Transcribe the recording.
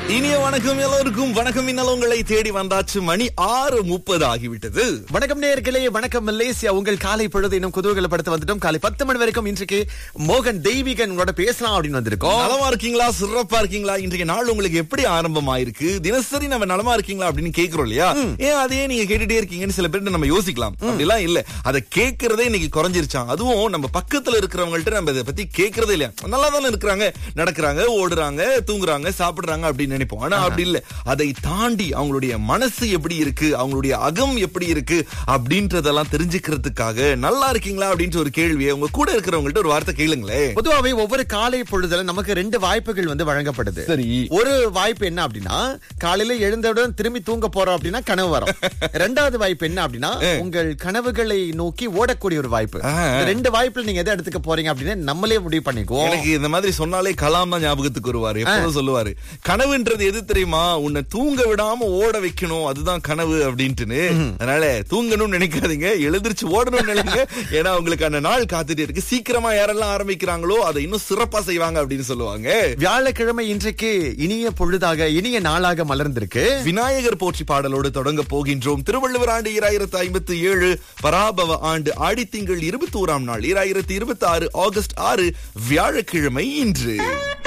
இனிய வணக்கம் எல்லோருக்கும் வணக்கம் இன்னல் உங்களை தேடி வந்தாச்சு மணி ஆறு முப்பது ஆகிவிட்டது வணக்கம் நேர்களே வணக்கம் மலேசியா உங்கள் காலை பொழுது இன்னும் குதூகலப்படுத்த வந்துட்டோம் காலை பத்து மணி வரைக்கும் இன்றைக்கு மோகன் தெய்வீகன் உங்களோட பேசலாம் அப்படின்னு வந்திருக்கோம் நலமா இருக்கீங்களா சிறப்பா இருக்கீங்களா இன்றைய நாள் உங்களுக்கு எப்படி ஆரம்பமாயிருக்கு தினசரி நம்ம நலமா இருக்கீங்களா அப்படின்னு கேக்குறோம் இல்லையா ஏன் அதையே நீங்க கேட்டுட்டே இருக்கீங்கன்னு சில பேர் நம்ம யோசிக்கலாம் அப்படிலாம் இல்ல அதை கேட்கறதே இன்னைக்கு குறைஞ்சிருச்சான் அதுவும் நம்ம பக்கத்துல இருக்கிறவங்கள்ட்ட நம்ம இதை பத்தி கேட்கறதே இல்லையா நல்லா தானே இருக்கிறாங்க நடக்கிறாங்க ஓடுறாங்க தூங்குறாங்க சாப்பிடுறாங்க அப்படின்னு நினைப்போம் ஆனா அப்படி இல்ல அதை தாண்டி அவங்களுடைய மனசு எப்படி இருக்கு அவங்களுடைய அகம் எப்படி இருக்கு அப்படின்றதெல்லாம் தெரிஞ்சுக்கிறதுக்காக நல்லா இருக்கீங்களா அப்படின்ற ஒரு கேள்வியை உங்க கூட இருக்கிறவங்கள்ட்ட ஒரு வார்த்தை கேளுங்களேன் பொதுவாவே ஒவ்வொரு காலை பொழுதுல நமக்கு ரெண்டு வாய்ப்புகள் வந்து வழங்கப்படுது சரி. ஒரு வாய்ப்பு என்ன அப்படின்னா காலையில எழுந்தவுடன் திரும்பி தூங்க போறோம் அப்படின்னா கனவு வரும் ரெண்டாவது வாய்ப்பு என்ன அப்படின்னா உங்கள் கனவுகளை நோக்கி ஓடக்கூடிய ஒரு வாய்ப்பு ஆ. இந்த ரெண்டு வாய்ப்புல நீங்க எதை எடுத்துக்க போறீங்க அப்படின்னு நம்மளே முடிவு பண்ணிக்குவோம் எனக்கு இந்த மாதிரி சொன்னாலே கலாம் தான் ஞாபகத்துக்கு வருவாரு எப்போதும் சொல்லுவாரு கனவுன்றது எது தெரியுமா உன்னை தூங்க விடாம ஓட வைக்கணும் அதுதான் கனவு அப்படின்ட்டுன்னு அதனால தூங்கணும்னு நினைக்காதீங்க எழுந்திருச்சு ஓடணும்னு நினைங்க ஏன்னா உங்களுக்கு அந்த நாள் காத்துட்டே இருக்கு சீக்கிரமா யாரெல்லாம் ஆரம்பிக்கிறாங்களோ அதை இன்னும் சிறப்பா செய்வாங்க அப்படின்னு சொல்லுவாங்க வியாழக்கிழமை இன்றைக்கு இனிய பொழுதாக இனிய நாளாக மலர்ந்திருக்கு விநாயகர் போற்றி பாடலோடு தொடங்க போகின்றோம் திருவள்ளுவர் ஆண்டு இராயிரத்து ஐம்பத்தி ஏழு பராபவ ஆண்டு ஆடித்திங்கள் இருபத்தி ஓராம் நாள் இராயிரத்தி இருபத்தி ஆறு ஆகஸ்ட் ஆறு வியாழக்கிழமை இன்று